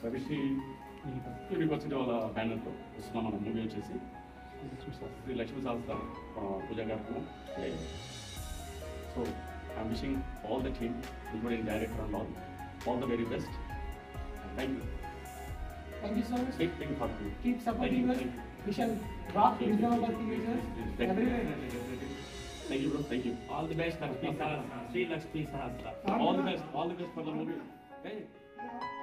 Ravishri university వాళ్ళ బ్యానర్తో వస్తున్నాం మన మూవీ వచ్చేసి శ్రీ లక్ష్మీ శాస్త్ర పూజా కార్యక్రమం so I'm wishing all the team including director and all all the very best thank you Thank you so much. Big, big heart to you. Keep supporting Thank us. you, thank you. We shall rock Thank you. reasonable teenagers. Thank you. Everywhere. Thank you, bro. Thank you. All the best, Lakshmi Sahasra. Sri Lakshmi Sahasra. All the best. All the best for the movie. Hey. Yeah.